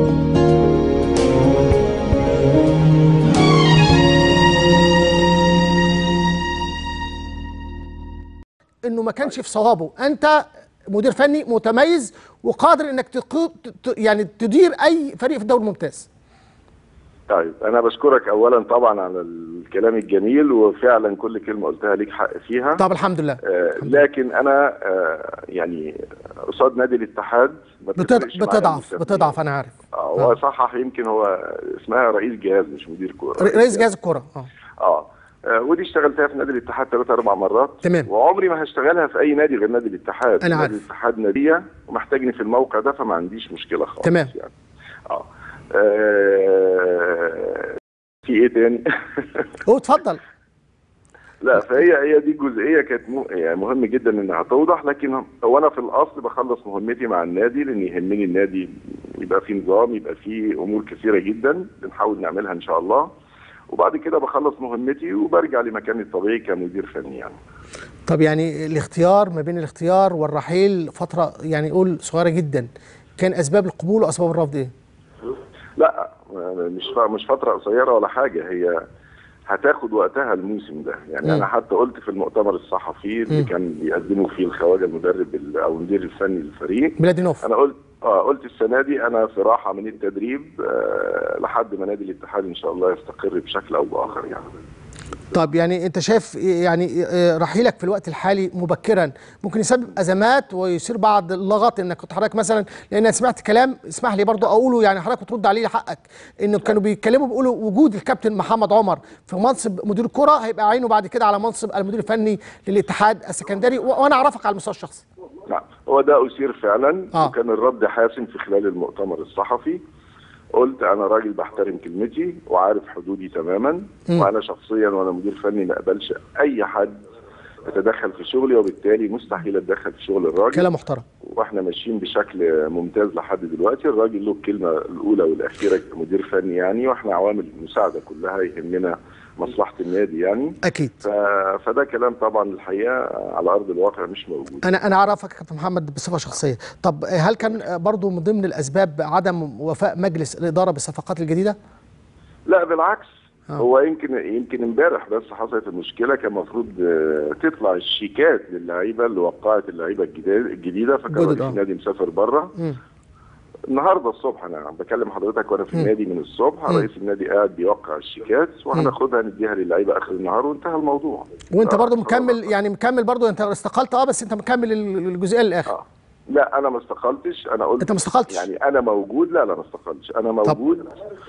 انه ما كانش في صوابه انت مدير فني متميز وقادر انك تقو... ت- يعني تدير اي فريق في الدوري الممتاز طيب انا بشكرك اولا طبعا على الكلام الجميل وفعلا كل كلمه قلتها ليك حق فيها طب الحمد لله آه لكن انا آه يعني قصاد نادي الاتحاد ما بتض... بتفرقش معايا بتضعف المسميات. بتضعف انا عارف اه هو صحح يمكن هو اسمها رئيس جهاز مش مدير كوره ر- رئيس جهاز الكره اه اه آه، ودي اشتغلتها في نادي الاتحاد ثلاث اربع مرات تمام. وعمري ما هشتغلها في اي نادي غير نادي الاتحاد أنا نادي عارف. الاتحاد ناديه ومحتاجني في الموقع ده فما عنديش مشكله خالص تمام. يعني اه, آه في ايه تاني؟ هو اتفضل لا فهي هي دي جزئيه كانت مو يعني مهم جدا انها توضح لكن هو انا في الاصل بخلص مهمتي مع النادي لان يهمني النادي يبقى فيه نظام يبقى فيه امور كثيره جدا بنحاول نعملها ان شاء الله وبعد كده بخلص مهمتي وبرجع لمكاني الطبيعي كمدير فني يعني طب يعني الاختيار ما بين الاختيار والرحيل فتره يعني قول صغيره جدا كان اسباب القبول واسباب الرفض ايه لا مش ف- مش فتره قصيره ولا حاجه هي هتاخد وقتها الموسم ده يعني مم. انا حتى قلت في المؤتمر الصحفي اللي مم. كان بيقدمه فيه الخواجه المدرب ال- او المدير الفني للفريق بلادينوف انا قلت اه قلت السنه دي انا في راحه من التدريب آه لحد ما نادي الاتحاد ان شاء الله يستقر بشكل او باخر يعني طب يعني انت شايف يعني آه، رحيلك في الوقت الحالي مبكرا ممكن يسبب ازمات ويصير بعض اللغط انك كنت حضرتك مثلا لان انا سمعت كلام اسمح لي برضو اقوله يعني حضرتك وترد عليه حقك انه كانوا بيتكلموا بيقولوا وجود الكابتن محمد عمر في منصب مدير الكره هيبقى عينه بعد كده على منصب المدير الفني للاتحاد السكندري و- وانا اعرفك على المستوى الشخصي نعم هو ده أثير فعلا آه. وكان الرد حاسم في خلال المؤتمر الصحفي قلت انا راجل بحترم كلمتي وعارف حدودي تماما وانا شخصيا وانا مدير فني ما اقبلش اي حد يتدخل في شغلي وبالتالي مستحيل اتدخل في شغل الراجل كلام محترم واحنا ماشيين بشكل ممتاز لحد دلوقتي الراجل له الكلمه الاولى والاخيره كمدير فني يعني واحنا عوامل المساعده كلها يهمنا مصلحه النادي يعني اكيد ف... فده كلام طبعا الحقيقه على ارض الواقع مش موجود انا انا اعرفك يا كابتن محمد بصفه شخصيه طب هل كان برضو من ضمن الاسباب عدم وفاء مجلس الاداره بالصفقات الجديده لا بالعكس آه. هو يمكن يمكن امبارح بس حصلت المشكله كان المفروض آه، تطلع الشيكات للعيبه اللي وقعت اللعيبه الجديد- الجديده فكان جدد، رئيس آه. النادي مسافر بره مم. النهارده الصبح انا بكلم حضرتك وانا في النادي من الصبح مم. رئيس النادي قاعد بيوقع الشيكات وهناخدها نديها للعيبه اخر النهار وانتهى الموضوع وانت آه، برضو خلاص. مكمل يعني مكمل برضو انت استقلت اه بس انت مكمل ال- الجزئيه للاخر آه. لا انا ما استقلتش انا قلت انت ما استقلتش؟ يعني انا موجود لا لا ما استقلتش انا موجود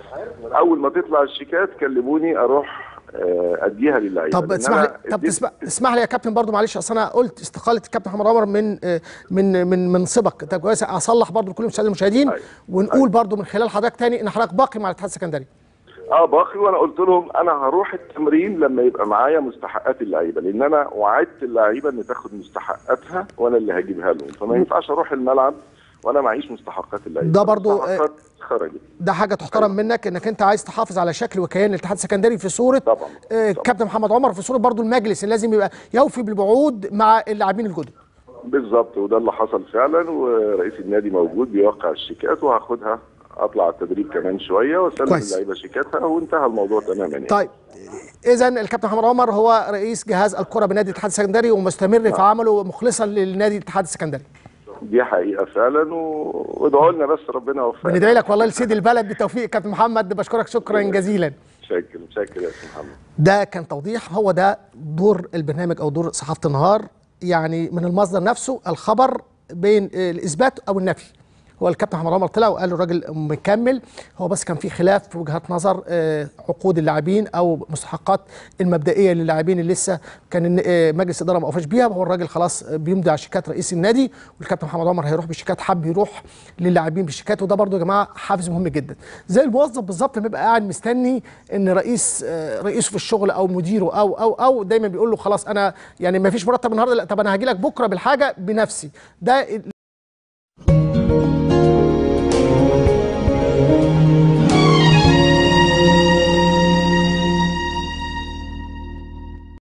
اول ما تطلع الشيكات كلموني اروح آه، اديها للعيبه طب لأن اسمح أنا لي طب اديت- تسمح اسمح لي يا كابتن برضو معلش اصل انا قلت استقاله الكابتن محمد عمر من آه، من من منصبك طب كويس اصلح برضو لكل المشاهدين المشاهدين أيوة. ونقول برضو من خلال حضرتك تاني ان حضرتك باقي مع الاتحاد السكندري اه باقي وانا قلت لهم انا هروح التمرين لما يبقى معايا مستحقات اللعيبه لان انا وعدت اللعيبه ان تاخد مستحقاتها وانا اللي هجيبها لهم فما ينفعش اروح الملعب وانا معيش مستحقات اللعيبه ده برضو، المستحقات خرجت ده حاجه تحترم منك انك انت عايز تحافظ على شكل وكيان الاتحاد السكندري في صوره طبعا آه، طبعا. كابتن محمد عمر في صوره برضو المجلس اللي لازم يبقى يوفي بالوعود مع اللاعبين الجدد بالظبط وده اللي حصل فعلا ورئيس النادي موجود بيوقع الشيكات وهاخدها اطلع التدريب كمان شويه واسلم كويس. اللعيبه شيكاتها وانتهى الموضوع تماما يعني طيب اذا الكابتن محمد عمر هو رئيس جهاز الكره بنادي الاتحاد السكندري ومستمر في عمله مخلصا للنادي الاتحاد السكندري دي حقيقه فعلا و... وادعوا لنا بس ربنا يوفقنا بندعي لك والله لسيد البلد بالتوفيق كابتن محمد بشكرك شكرا جزيلا شاكر شاكر يا استاذ محمد ده كان توضيح هو ده دور البرنامج او دور صحافه النهار يعني من المصدر نفسه الخبر بين آه، الاثبات او النفي هو الكابتن محمد عمر طلع وقال الراجل مكمل هو بس كان في خلاف في وجهات نظر آه، عقود اللاعبين او مستحقات المبدئيه للاعبين اللي لسه كان الن- آه، مجلس الاداره ما وقفش بيها هو الراجل خلاص آه، بيمضي على شيكات رئيس النادي والكابتن محمد عمر هيروح بالشيكات حب يروح للاعبين بالشيكات وده برضو يا جماعه حافز مهم جدا زي الموظف بالظبط لما يبقى قاعد مستني ان رئيس آه، رئيسه في الشغل او مديره او او او دايما بيقول له خلاص انا يعني ما فيش مرتب النهارده لا طب انا هاجي لك بكره بالحاجه بنفسي ده